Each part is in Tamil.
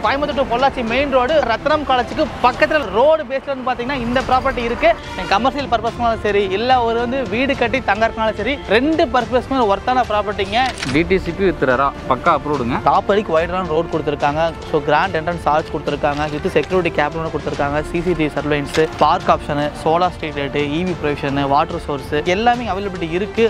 Coimbatore to Pollachi main road Rathnam காலேஜுக்கு பக்கத்தில் ரோடு பேஸ்ல வந்து பார்த்தீங்கன்னா இந்த ப்ராப்பர்ட்டி இருக்கு கமர்ஷியல் பர்பஸ்னாலும் சரி இல்லை ஒரு வந்து வீடு கட்டி தங்கறதுனாலும் சரி ரெண்டு பர்பஸ்க்குமே ஒர்த்தான ப்ராப்பர்ட்டிங்க டிடிசிபி வித் ரெரா பக்கா அப்ரூவ்டுங்க டாப் வரைக்கும் வைடரான ரோட் கொடுத்துருக்காங்க ஸோ கிராண்ட் என்ட்ரன்ஸ் ஆர்ச் கொடுத்துருக்காங்க வித் செக்யூரிட்டி கேப்டன் கொடுத்துருக்காங்க CCTV surveillance park option solar street light EV provision water source எல்லாமே அவைலபிலிட்டி இருக்கு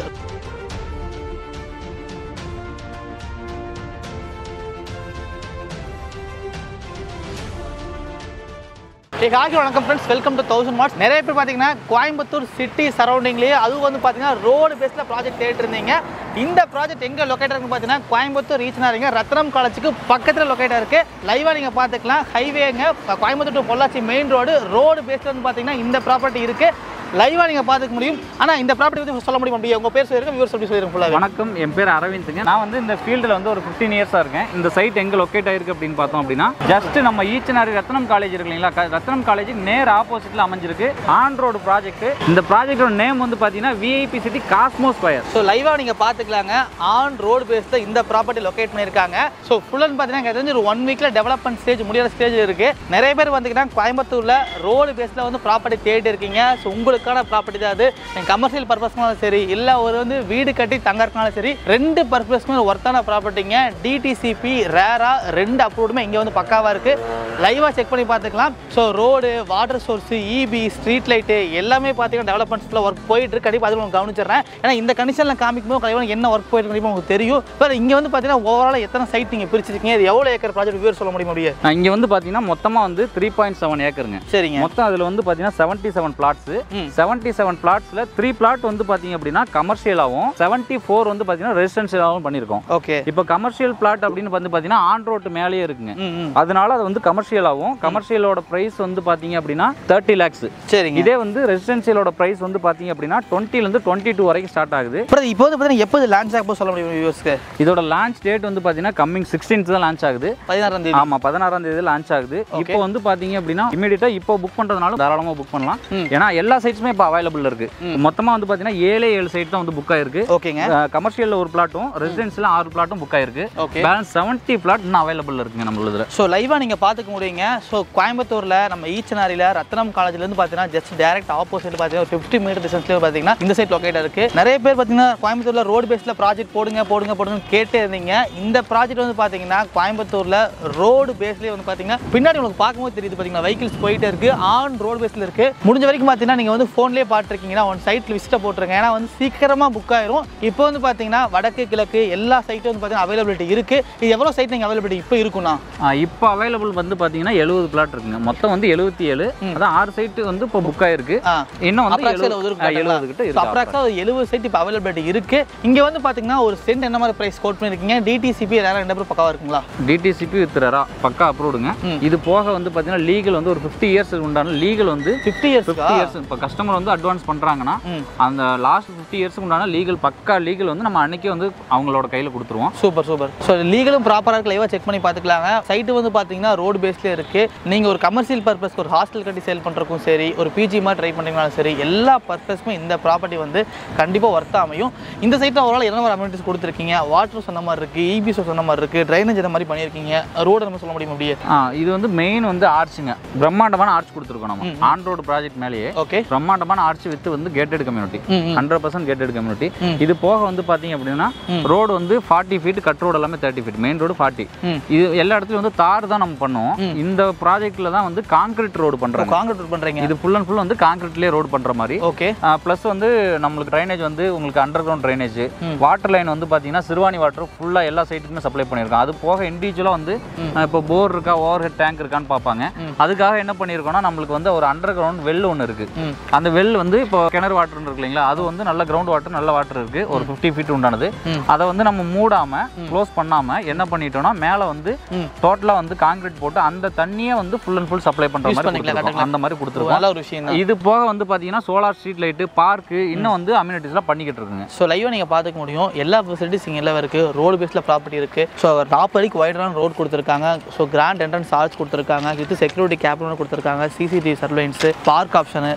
ஏ ஹாக்கி வணக்கம் friends welcome to thousand watts நிறைய பேர் பார்த்தீங்கன்னா கோயம்புத்தூர் சிட்டி சரௌண்டிங்லேயே அதுவும் வந்து பார்த்தீங்கன்னா ரோடு பேஸில் ப்ராஜெக்ட் தேடிட்டு இருந்தீங்க இந்த ப்ராஜெக்ட் எங்கே லொக்கேட் இருக்குன்னு பார்த்தீங்கன்னா கோயம்புத்தூர் ரீச் ஆகிறீங்க ரத்னம் காலேஜுக்கு பக்கத்தில் லொக்கேட் இருக்கு லைவாக நீங்கள் பார்த்துக்கலாம் ஹைவேங்க Coimbatore to Pollachi main road road பேஸில் வந்து பார்த்தீங்கன்னா இந்த ப்ராப்பர்ட்டி இருக்கு லைவாக நீங்கள் பார்த்துக்க முடியும் ஆனால் இந்த ப்ராப்பர்ட்டி பற்றி சொல்ல முடியும் முடியும் உங்கள் பேர் சொல்லிருங்க வியூர்ஸ் எப்படி சொல்லிருங்க ஃபுல்லாக வணக்கம் என் பேர் அரவிந்த்ங்க நான் வந்து இந்த ஃபீல்டில் வந்து ஒரு ஃபிஃப்டீன் இயர்ஸாக இருக்கேன் இந்த சைட் எங்கே லொக்கேட் ஆயிருக்கு அப்படின்னு பார்த்தோம் அப்படின்னா ஜஸ்ட் நம்ம ஈச்சனாரி ரத்னம் காலேஜ் இருக்கு இல்லைங்களா க- ரத்னம் காலேஜ் நேர் ஆப்போசிட்டில் அமைஞ்சிருக்கு ஆன் ரோடு ப்ராஜெக்ட் இந்த ப்ராஜெக்டோட நேம் வந்து பார்த்தீங்கன்னா VIP city cosmo square so லைவாக நீங்கள் பார்த்துக்கலாங்க ஆன் ரோடு பேஸில் இந்த ப்ராப்பர்ட்டி லொக்கேட் பண்ணியிருக்காங்க ஸோ ஃபுல் அண்ட் பார்த்தீங்கன்னா எனக்கு தெரிஞ்சு ஒரு ஒன் வீக்கில் டெவலப்மெண்ட் ஸ்டேஜ் முடியாத ஸ்டேஜ் இருக்குது நிறைய பேர் வந்துக்கிட்டா கோயம்புத்தூரில் ரோடு பேஸில் வந்து ப்ராப்பர்ட்டி தேடி இருக்கீங்க ஸோ உங்களுக்கான ப்ராப்பர்ட்டி தான் அது கமர்ஷியல் பர்பஸ்னாலும் சரி இல்லை ஒரு வந்து வீடு கட்டி தங்கறதுனாலும் சரி ரெண்டு பர்பஸ்க்குமே ஒர்த்தான ப்ராப்பர்ட்டிங்க டிடிசிபி ரேரா ரெண்டு அப்ரூவ்டுமே இங்கே வந்து பக்காவாக இருக்குது லைவாக செக் பண்ணி பார்த்துக்கலாம் so road water source EB street light எல்லாமே பார்த்தீங்கன்னா டெவலப்மெண்ட்ஸில் ஒர்க் போயிட்டு இருக்கு கண்டிப்பாக அது உங்களுக்கு கவனிச்சிடுறேன் ஏன்னா இந்த கண்டிஷனில் காமிக்கும் போது கண்டிப்பாக என்ன ஒர்க் போயிட்டு கண்டிப்பாக உங்களுக்கு தெரியும் இப்போ இங்கே வந்து பார்த்தீங்கன்னா ஓவரால் எத்தனை சைட் நீங்கள் பிரிச்சிருக்கீங்க இது எவ்வளோ ஏக்கர் ப்ராஜெக்ட் வியூர் சொல்ல முடியும் முடியும் இங்கே வந்து பார்த்தீங்கன்னா மொத்தமாக வந்து த்ரீ பாயிண்ட் செவன் ஏக்கருங்க சரிங்க மொத்தம் அதில் வந்து பார்த்தீங்கன்னா செவன்ட்டி செவன் பிளாட்ஸ் ம். செவன்ட்டி செவன் பிளாட்ஸில் த்ரீ பிளாட் வந்து பார்த்தீங்க அப்படின்னா கமர்ஷியலாகவும் செவன்ட்டி ஃபோர் வந்து பார்த்தீங்கன்னா ரெசிடென்ஷியலாகவும் பண்ணியிருக்கோம் ஓகே இப்போ கமர்ஷியல் பிளாட் அப்படின்னு வந்து பார்த்தீங்கன்னா ஆன் ரோட்டு மேலேயே இருக்குங்க ம் ம் அதனால அது வந்து கமர்ஷியலாகவும் கமர்ஷியலோட ப்ரைஸ் வந்து பார்த்தீங்க அப்படின்னா தேர்ட்டி லேக்ஸ் சரிங்க இதே வந்து ரெசிடென்ஷியலோட ப்ரைஸ் வந்து பார்த்தீங்க அப்படின்னா டுவெண்ட்டிலேருந்து டுவெண்ட்டி டூ வரைக்கும் ஸ்டார்ட் ஆகுது அப்புறம் இப்போ வந்து பார்த்தீங்கன்னா எப்போ லான்ச் ஆகும் சொல்ல முடியும் வியூஸ்க்கு இதோட லான்ச் டேட் வந்து பார்த்தீங்கன்னா கம்மிங் சிக்ஸ்டீன்த் தான் லான்ச் ஆகுது பதினாறாம் தேதி ஆமா பதினாறாம் தேதி லான்ச் ஆகுது இப்போ வந்து பாத்தீங்க அப்படின்னா இமீடியட்டா இப்போ புக் பண்றதுனால தாராளமா புக் பண்ணலாம் ம். ஏன்னா எல்லா சைட்ஸுமே இப்போ அவைலபிள் இருக்கு மொத்தமா வந்து பாத்தீங்கன்னா ஏழே ஏழு சைட் தான் வந்து புக் ஆயிருக்கு ஓகேங்க கமர்ஷியல்ல ஒரு பிளாட்டும் ரெசிடென்ஸ்ல ஆறு பிளாட்டும் புக் ஆயிருக்கு ஓகே பேலன்ஸ் செவன்ட்டி பிளாட் இன்னும் அவைலபிள் இருக்குங்க நம்மளதுல ஸோ லைவாக நீங்கள் பார்த்துக்க முடியுங்க ஸோ கோயம்புத்தூரில் நம்ம ஈச்சனாரியில் ரத்னம் காலேஜ்லேருந்து பார்த்தீங்கன்னா ஜஸ்ட் டேரக்ட் ஆப்போசிட் பார்த்தீங்கன்னா ஒரு ஃபிஃப்டி மீட்டர் டிஸ்டன்ஸ்லேயே பார்த்தீங்கன்னா இந்த சைட் லொக்கேட் இருக்குது நிறைய பேர் பார்த்தீங்கன்னா கோயம்புத்தூரில் ரோடு பேஸில் ப்ராஜெக்ட் போடுங்க போடுங்க போடுங்கன்னு கேட்டே இருந்தீங்க இந்த ப்ராஜெக்ட் வந்து பார்த்தீங்கன்னா கோயம்புத்தூரில் ரோடு பேஸ்லேயே வந்து பார்த்தீங்கன்னா பின்னாடி உங்களுக்கு பார்க்கும்போது தெரியுது பார்த்தீங்கன்னா வெஹிக்கிள்ஸ் போயிட்டே இருக்கு ஆன் ரோடு பேஸில் இருக்குது முடிஞ்ச வரைக்கும் பார்த்தீங்கன்னா நீங்கள் வந்து ஃபோன்லேயே பார்த்துருக்கீங்கன்னா ஒன் சைட்டில் விசிட்டை போட்டுருங்க ஏன்னா வந்து சீக்கிரமாக புக் ஆயிரும் இப்போ வந்து பார்த்தீங்கன்னா வடக்கு கிழக்கு எல்லா சைட்டும் வந்து பார்த்தீங்கன்னா அவைலபிலிட்டி இருக்குது இது எவ்வளோ சைட் நீங்கள் அவைலபிலிட்டி இப்போ இருக்குண்ணா இப்போ அவைலபிள் வந்து பாத்தீங்கன்னா எழுபது பிளாட் இருக்குங்க மொத்தம் வந்து எழுபத்தி ஏழு அதான் ஆறு சைட் வந்து இப்போ புக் ஆயிருக்கு ஆ இன்னும் வந்து அப்ராக்ஸில் எழுபது எழுபது எழுபது கிட்ட இருக்கு அப்ராக்ஸாக ஒரு எழுபது சைட் இப்போ அவைலபிலிட்டி இருக்கு இங்கே வந்து பார்த்தீங்கன்னா ஒரு சென்ட் என்ன மாதிரி ப்ரைஸ் கோட் பண்ணியிருக்கீங்க டிடிசிபி வேற ரெண்டு பேரும் பக்காவாக இருக்குங்களா டிடிசிபி வித் ரெரா பக்கா அப்ரூவ்டுங்க ம். இது போக வந்து பாத்தீங்கன்னா லீகல் வந்து ஒரு ஃபிஃப்டி இயர்ஸ் உண்டான லீகல் வந்து ஃபிஃப்டி இயர்ஸ் ஃபிஃப்டி இயர்ஸ் இப்போ கஸ்டமர் வந்து அட்வான்ஸ் பண்ணுறாங்கன்னா ம் அந்த லாஸ்ட் ஃபிஃப்டி இயர்ஸ்க்கு உண்டான லீகல் பக்கா லீகல் வந்து நம்ம அன்னைக்கே வந்து அவங்களோட கையில் கொடுத்துருவோம் சூப்பர் சூப்பர் ஸோ லீகலும் ப்ராப்பராக இருக்கு லைவாக செக் பண்ணி பார்த்துக்கலாங்க சைட்டு வந்து பார்த்தீங்கன்னா ரோடு பேஸ்லேயே இருக்குது நீங்கள் ஒரு கமர்ஷியல் பர்பஸ்க்கு ஒரு ஹாஸ்டல் கட்டி சேல் பண்ணுறக்கும் சரி ஒரு பிஜி மாதிரி ட்ரை பண்ணுறீங்கனாலும் சரி எல்லா பர்பஸ்க்குமே இந்த ப்ராப்பர்ட்டி வந்து கண்டிப்பாக ஒர்த்தாக அமையும் இந்த சைட்டில் ஓவரால் என்ன மாதிரி அமெனிட்டிஸ் கொடுத்துருக்கீங்க வாட்டர் சொன்ன மாதிரி இருக்குது இபி சொன்ன மாதிரி இருக்குது ட்ரைனேஜ் இந்த மாதிரி பண்ணியிருக்கீங்க ரோடு நம்ம சொல்ல முடியும் அப்படியே ஆ இது வந்து மெயின் வந்து ஆர்ச்சுங்க பிரம்மாண்டமான ஆர்ச் கொடுத்துருக்கோம் நம்ம ஆன் ரோடு ப்ராஜெக்ட் மேலேயே ஓகே பிரம்மாண்டமான ஆர்ச் வித் வந்து கேட்டட் கம்யூனிட்டி ம் ம் ஹண்ட்ரட் பர்சன்ட் கேட்டட் கம்யூனிட்டி ம். இது போக வந்து பார்த்தீங்க அப்படின்னா ம். ரோடு வந்து ஃபார்ட்டி ஃபீட் கட் ரோடு எல்லாமே thirty feet main road forty ம் இது எல்லா இடத்துலையும் வந்து தார் தான் நம்ம பண்ணுவோம் இந்த ப்ராஜெக்ட்ல தான் வந்து கான்கிரீட் ரோடு பண்ணுறாங்க காங்கிரீட் பண்ணுறீங்க இது ஃபுல் அண்ட் ஃபுல் வந்து கான்கிரீட்லேயே ரோடு பண்ணுற மாதிரி ஓகே ப்ளஸ் வந்து நம்மளுக்கு ட்ரைனேஜ் வந்து உங்களுக்கு அண்டர் கிரவுண்ட் ட்ரைனேஜ் ம். வாட்டர் லைன் வந்து பார்த்தீங்கன்னா சிறுவாணி வாட்டர் ஃபுல்லாக எல்லா சைட்டுக்குமே சப்ளை பண்ணியிருக்கோம் அது போக இண்டிவிஜுவலாக வந்து இப்போ போர் இருக்கா ஓவர் ஹெட் டேங்க் இருக்கான்னு பார்ப்பாங்க ம். அதுக்காக என்ன பண்ணியிருக்கோம்னா நம்மளுக்கு வந்து ஒரு அண்டர் கிரவுண்ட் வெல் ஒன்று இருக்குது ம் அந்த வெல் வந்து இப்போ கிணறு வாட்டர் இருக்கு இல்லைங்களா அது வந்து நல்ல கிரவுண்ட் வாட்டர் நல்ல வாட்டர் இருக்கு ஒரு ஃபிஃப்டி ஃபீட் உண்டானது ம். அதை வந்து நம்ம மூடாம க்ளோஸ் பண்ணாம என்ன பண்ணிட்டோம்னா மேலே வந்து ம். டோட்டலா வந்து காங்கிரீட் போட்டு அந்த தண்ணியே வந்து ஃபுல் அண்ட் ஃபுல் சப்ளை பண்ற Use மாதிரி பண்ணிக்கலாம், கொடுத்திருக்கோம். அந்த மாதிரி கொடுத்துருக்கோம் நல்ல ஒரு விஷயம் தான் இது போக வந்து பாத்தீங்கன்னா சோலார் ஸ்ட்ரீட் லைட்டு பார்க்கு இன்னும் வந்து அம்யூனிட்டிஸ்லாம் பண்ணிக்கிட்டு இருக்குங்க ஸோ லைவாக நீங்கள் பார்த்துக்க முடியும் எல்லா ஃபெசிலிட்டிஸ் இங்கே எல்லாம் இருக்குது ரோடு பேஸில் ப்ராப்பர்ட்டி இருக்குது ஸோ டாப் வரைக்கும் வைடரான ரோடு கொடுத்துருக்காங்க ஸோ கிராண்ட் என்ட்ரன்ஸ் ஆர்ச் கொடுத்துருக்காங்க வித் செக்யூரிட்டி கேப்டன் கொடுத்துருக்காங்க CCTV surveillance park option solar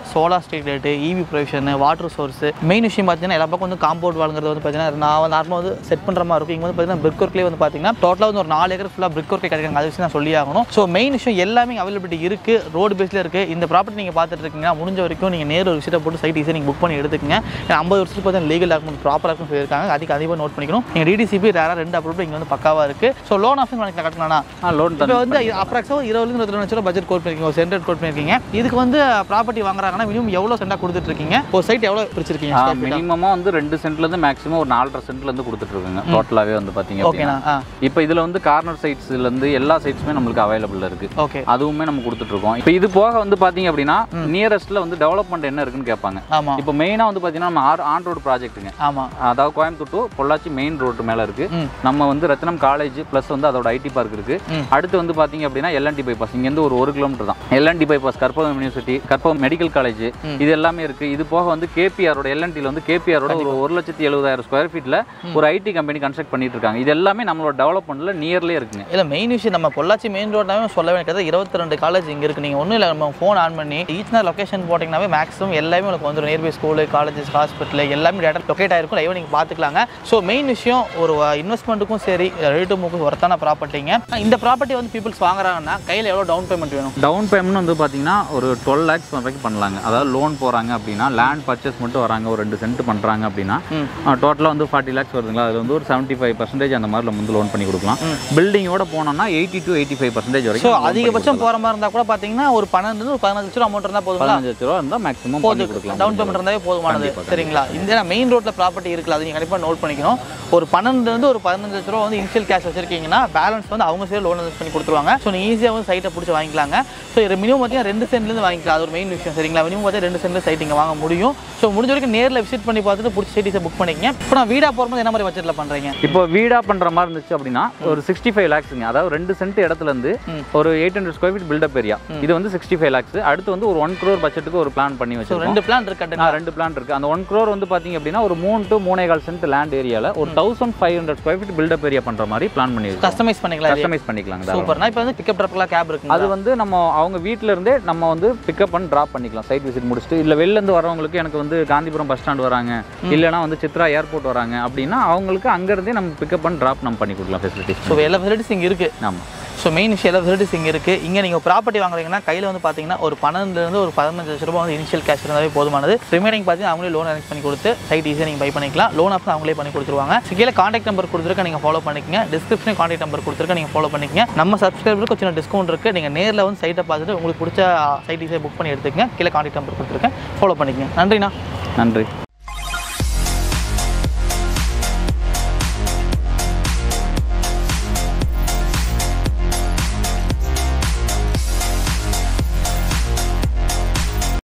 street light EV provision water source main விஷயம் பார்த்தீங்கன்னா எல்லா பக்கம் வந்து காம்பவுண்ட் வாங்குறது வந்து பார்த்தீங்கன்னா நான் நார்மலாக வந்து செட் பண்ணுற மாதிரி இருக்கும் இங்கே வந்து பார்த்தீங்கன்னா பிரிக் ஒர்க்லேயே வந்து பார்த்தீங்கன்னா டோட்டலாக வந்து ஒரு நாலு ஏக்கர் ஃபுல்லாக பிரிக் ஒர்க்கே கிடைக்காங்க அது வச்சு நான் சொல்லி ஆகணும் ஸோ மெயின் விஷயம் எல்லாமே அவைலபிலிட்டி இருக்குது ரோடு பேஸில் இருக்குது இந்த ப்ராப்பர்ட்டி நீங்கள் பார்த்துட்டு இருக்கீங்க முடிஞ்ச வரைக்கும் நீங்கள் நேரில் ஒரு விஷயத்தை போட்டு சைட் ஈஸியாக நீங்கள் புக் பண்ணி எடுத்துக்கங்க ஏன்னா ஐம்பது வருஷத்துக்கு பார்த்தீங்கன்னா லீகல் டாக்குமெண்ட் ப்ராப்பராக இருக்கும் சொல்லியிருக்காங்க அதுக்கு அதிகமாக நோட் பண்ணிக்கணும் நீங்கள் டிடிசிபி ரேராக ரெண்டு அப்ரூவ் இங்கே வந்து பக்காவாக இருக்குது ஸோ லோன் ஆப்ஷன் பண்ணிக்கலாம் கட்டணும்னா ஆ லோன் இப்போ வந்து அப்ராக்ஸாக இருபதுலேருந்து இருபத்தி ரெண்டு லட்சம் பட்ஜெட் கோட் பண்ணிருக்கீங்க ஒரு சென்டர் கோட் பண்ணிருக்கீங்க இதுக்கு வந்து ப்ராப்பர்ட்டி வாங்குறாங்கன்னா மினிமம் எவ்வளோ சென்டாக கொடுத்துட்டு இருக்கீங்க ஒரு சைட் எவ்வளோ பிரிச்சிருக்கீங்க மினிமமாக வந்து ரெண்டு சென்ட்லேருந்து மேக்ஸிமம் ஒரு நாலரை சென்ட்லேருந்து கொடுத்துட்ருக்குங்க டோட்டலாகவே வந்து பார்த்தீங்க ஓகேண்ணா அப்படின்னா ஆ இப்போ இதில் வந்து கார்னர் சைட்ஸ்லேருந்து எல்லா சைட்ஸுமே நம்மளுக்கு அவைலபிள் இருக்குது ஓகே அதுவுமே நம்ம கொடுத்துட்ருக்கோம் இப்போ இது போக வந்து பார்த்தீங்க அப்படின்னா நியரஸ்ட்டில் வந்து டெவலப்மெண்ட் என்ன இருக்குன்னு கேட்பாங்க ஆமாம் இப்போ மெயினாக வந்து பார்த்தீங்கன்னா நம்ம ஆர் ஆன் ரோடு ப்ராஜெக்ட்டுங்க ஆமாம் அதாவது Coimbatore to Pollachi main road மேலே இருக்கு ம். நம்ம வந்து ரத்னம் காலேஜ் ப்ளஸ் வந்து அதோட ஐடி பார்க் இருக்கு ம். அடுத்து வந்து பார்த்தீங்க அப்படின்னா எல்என்டி பைபாஸ் இங்கேருந்து ஒரு ஒரு கிலோமீட்டர் தான் L and T bypass Karpagam university Karpagam medical college ம். இது எல்லாமே இருக்கு இது போக வந்து கேபிஆரோட எல்என்டியில் வந்து கேபிஆரோட ஒரு ஒரு லட்சத்தி எழுபதாயிரம் ஸ்கொயர் ஃபீட்டில் ஒரு ஐடி கம்பெனி கன்ஸ்ட்ரக்ட் பண்ணிட்டு இருக்காங்க இது எல்லாமே நம்மளோட டெவலப்மெண்ட்ல நியர்லேயே இருக்குங்க இல்லை மெயின் விஷயம் நம்ம பொள்ளாச்சி மெயின் ரோட்னாவே சொல்ல வேண்டியது இருபத்தி ரெண்டு காலேஜ் இங்கே இருக்குது நீங்கள் ஒன்றும் இல்லை நம்ம ஃபோன் ஆன் பண்ணி ஈச் நேரம் லொக்கேஷன் போட்டிங்கனாவே மேக்ஸிமம் எல்லாமே உங்களுக்கு வந்துடும் நியர்பை ஸ்கூலு காலேஜஸ் ஹாஸ்பிட்டல் எல்லாமே டேட்டா லொக்கேட் ஆயிருக்கும் லைவாக நீங்கள் பார்த்துக்கலாங்க ஸோ மெயின் விஷயம் ஒரு இன்வெஸ்ட்மெண்ட்டுக்கும் சரி ரேட்டுமுக்கும் ஒர்த்தான ப்ராப்பர்ட்டிங்க இந்த ப்ராப்பர்ட்டி வந்து பீப்புள்ஸ் வாங்குறாங்கன்னா கையில் எவ்வளோ டவுன் பேமெண்ட் வேணும் டவுன் பேமெண்ட் வந்து பார்த்தீங்கன்னா ஒரு டுவெல் லேக்ஸ் வரைக்கும் பண்ணலாங்க அதாவது லோன் போகிறாங்க அப்படின்னா லேண்ட் பர்ச்சேஸ் மட்டும் வராங்க ஒரு ரெண்டு சென்ட் பண்ணுறாங்க அப்படின்னா ம். டோட்டலாக வந்து ஃபார்ட்டி லேக்ஸ் வருதுங்களா அதில் வந்து ஒரு செவன்ட்டி ஃபைவ் பர்சன்டேஜ் அந்த மாதிரி நம்ம வந்து லோன் பண்ணி கொடுக்கலாம் பில்டிங்கோட போனோம்னா eighty to eighty five percentage so வரைக்கும் loan பண்ணி அதிகபட்சம் போகிற மாதிரி இருந்தால் கூட பார்த்தீங்கன்னா ஒரு பன்னெண்டு ஒரு பதினஞ்சு லட்சம் அமௌண்ட் இருந்தால் போதுங்களா பதினஞ்சு லட்ச ரூபா இருந்தால் மேக்ஸிமம் பண்ணி கொடுக்கலாம் டவுன் பேமெண்ட் இருந்தாவே போதுமானது கண்டிப்பா, சரிங்களா இந்த மெயின் ரோட்ல ப்ராப்பர்ட்டி இருக்குல்ல அது நீங்கள் கண்டிப்பாக நோட் பண்ணிக்கணும் ஒரு பன்னெண்டுல இருந்து ஒரு பதினஞ்சு லட்ச ரூபா வந்து இனிஷியல் கேஷ் வச்சிருக்கீங்கன்னா பேலன்ஸ் வந்து அவங்க சைடு லோன் பண்ணி கொடுத்துருவாங்க ஸோ நீங்கள் ஈஸியாக வந்து சைட்டை பிடிச்சி வாங்கிக்கலாங்க ஸோ இது மினிமம் பார்த்தீங்கன்னா ரெண்டு சென்ட்லேருந்து வாங்கிக்கலாம் அது ஒரு மெயின் விஷயம் சரிங்களா மினிமம் பார்த்தா ரெண்டு சென்ட்ல சைட் இங்கே வாங்க முடியும் ஸோ முடிஞ்ச வரைக்கும் நேரில் விசிட் பண்ணி பார்த்துட்டு பிடிச்ச சைட்டிஸை புக் பண்ணிக்கங்க இப்போ நான் வீடாக போகும்போது என்ன மாதிரி பட்ஜெட்டில் பண்ணுறீங்க இப்போ வீடாக பண்ணுற மாதிரி இருந்துச்சு அப்படின்னா ஒரு சிக்ஸ்டி ஃபைவ் லேக்ஸுங்க அதாவது ரெண்டு சென்ட் இடத்துல இருந்து ம். ஒரு eight hundred square feet built up area இது வந்து சிக்ஸ்டி ஃபைவ் லேக்ஸ் அடுத்து வந்து ஒரு ஒன் க்ரோர் பட்ஜெட்டுக்கு ஒரு பிளான் பண்ணி ஸோ வச்சிருக்கோம் ரெண்டு பிளான் இருக்கு ஆ, ரெண்டு பிளான் இருக்கு அந்த ஒன் க்ரோர் வந்து பாத்தீங்க அப்படின்னா ஒரு மூணு டு மூணே கால் சென்ட் லேண்ட் ஏரியால ஒரு thousand five hundred square feet built up area பண்ற மாதிரி பிளான் பண்ணிருக்கோம் கஸ்டமைஸ் பண்ணிக்கலாம் இது. கஸ்டமைஸ் பண்ணிக்கலாங்க தாராளமா. சூப்பர்னா இப்போ வந்து பிக்கப் ட்ராப்லாம் கேப் இருக்கு அது வந்து நம்ம அவங்க வீட்ல இருந்தே நம்ம வந்து பிக்கப் பண்ணி டிராப் பண்ணிக்கலாம் சைட் விசிட் முடிச்சுட்டு இல்ல வெளில இருந்து வரவங்களுக்கு எனக்கு வந்து காந்திபுரம் பஸ் ஸ்டாண்ட் வராங்க இல்லைனா வந்து சித்ரா ஏர்போர்ட் வராங்க அப்படின்னா அவங்களுக்கு அங்க இருந்தே நம்ம பிக்கப் பண்ணி டிராப் நம்ம பண்ணி கொடுக்கலாம் ஃபெசிலிட்டிஸ் ஸோ எல்லா ஃபெசிலிட்டிஸ் இங்கே இருக்குது ஆமா ஸோ மெயின் விஷயம் எல்லா ஃபெசிலிட்டிஸ் இங்கே இருக்குது இங்கே நீங்கள் ப்ராப்பர்ட்டி வாங்குறீங்கன்னா கையில் வந்து பார்த்தீங்கன்னா ஒரு பன்னெண்டுலேருந்து ஒரு பதினஞ்சு லட்ச ரூபாய் வந்து இனிஷியல் கேஷ் இருந்தாவே போதுமானது ரிமைனிங் பார்த்தீங்கன்னா அவங்களே லோன் அரேஞ்ச் பண்ணி கொடுத்து சைட் ஈஸியாக நீங்கள் பை பண்ணிக்கலாம் லோன் ஆப்ஷன் அவங்களே பண்ணி கொடுத்துருவாங்க So, கீழே காண்டாக்ட் நம்பர் கொடுத்துருக்க நீங்கள் ஃபாலோ பண்ணிக்கங்க டிஸ்கிரிப்ஷன் காண்டாக்ட் நம்பர் கொடுத்துருக்க நீங்கள் ஃபாலோ பண்ணிக்கங்க நம்ம சப்ஸ்கிரைபருக்கு கொஞ்சம் டிஸ்கவுண்ட் இருக்குது நீங்கள் நேரில் வந்து சைட்டை பார்த்துட்டு உங்களுக்கு பிடிச்ச சைட் ஈஸியாக புக் பண்ணி எடுத்துக்கங்க கீழே காண்டாக்ட் நம்பர் கொடுத்துருக்கேன் ஃபாலோ பண்ணிக்கங்க நன்றிண்ணா நன்றி